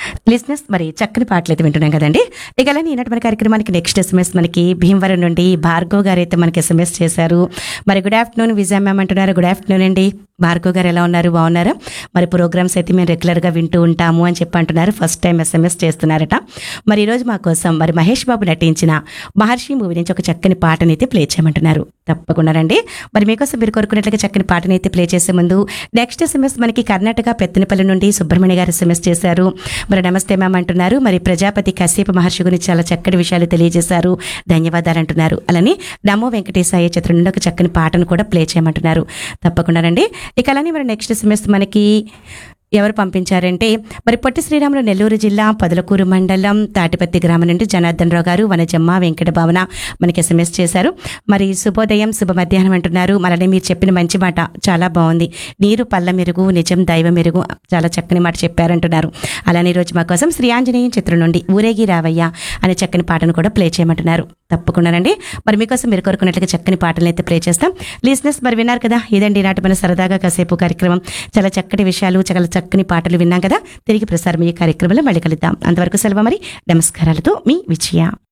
లిజినెస్ మరి చక్కని పాటలు అయితే వింటున్నాం కదండి ఇక అలానే ఈనాటి మన కార్యక్రమానికి నెక్స్ట్ ఎస్ఎంఎస్ మనకి భీమవరం నుండి భార్గవ్ గారు అయితే మనకి ఎస్ఎంఎస్ చేశారు మరి గుడ్ ఆఫ్టర్నూన్ విజయ మ్యామ్ అంటున్నారు గుడ్ ఆఫ్టర్నూన్ అండి భార్గవ్ గారు ఎలా ఉన్నారు బాగున్నారా మరి ప్రోగ్రామ్స్ అయితే మేము రెగ్యులర్గా వింటూ ఉంటాము అని చెప్పి అంటున్నారు ఫస్ట్ టైం ఎస్ఎంఎస్ చేస్తున్నారట మరి ఈరోజు మా కోసం మరి మహేష్ బాబు నటించిన మహర్షి మూవీ నుంచి ఒక చక్కని పాటని అయితే ప్లే చేయమంటున్నారు తప్పకుండా రండి మరి మీకోసం మీరు కోరుకున్నట్లుగా చక్కని పాటని అయితే ప్లే చేసే ముందు నెక్స్ట్ ఎస్ఎంఎస్ మనకి కర్ణాటక పెత్తనపల్లి నుండి సుబ్రహ్మణ్య గారు ఎస్ఎంఎస్ చేశారు మరి నమస్తే మ్యామ్ అంటున్నారు మరి ప్రజాపతి కశ్యప మహర్షి గురించి చాలా చక్కటి విషయాలు తెలియజేశారు ధన్యవాదాలు అంటున్నారు అలానే నమో వెంకటేశాయ చిత్రం నుండి ఒక చక్కని పాటను కూడా ప్లే చేయమంటున్నారు తప్పకుండా రండి ఇక అలానే మరి నెక్స్ట్ ఎస్ఎంఎస్ మనకి ఎవరు పంపించారంటే మరి పొట్టి శ్రీరాములు నెల్లూరు జిల్లా పదులకూరు మండలం తాటిపత్తి గ్రామం నుండి జనార్దన్ రావు గారు వనజమ్మ వెంకట భావన మనకి ఎస్ఎంఎస్ చేశారు మరి శుభోదయం శుభ మధ్యాహ్నం అంటున్నారు అలానే మీరు చెప్పిన మంచి మాట చాలా బాగుంది నీరు పల్ల మెరుగు నిజం దైవ మెరుగు చాలా చక్కని మాట చెప్పారంటున్నారు అలానే ఈరోజు మా కోసం శ్రీ ఆంజనేయం చిత్రం నుండి ఊరేగి రావయ్య అనే చక్కని పాటను కూడా ప్లే చేయమంటున్నారు తప్పకుండానండి మరి మీకోసం మీరు కోరుకున్నట్లుగా చక్కని పాటలను అయితే ప్లే చేస్తాం లిజినెస్ మరి విన్నారు కదా ఇదండి నాటి మన సరదాగా కాసేపు కార్యక్రమం చాలా చక్కటి విషయాలు చాలా చక్కని పాటలు విన్నాం కదా తిరిగి ప్రసారం ఈ కార్యక్రమంలో మళ్ళీ కలుద్దాం అంతవరకు సెలవు మరి నమస్కారాలతో మీ విజయ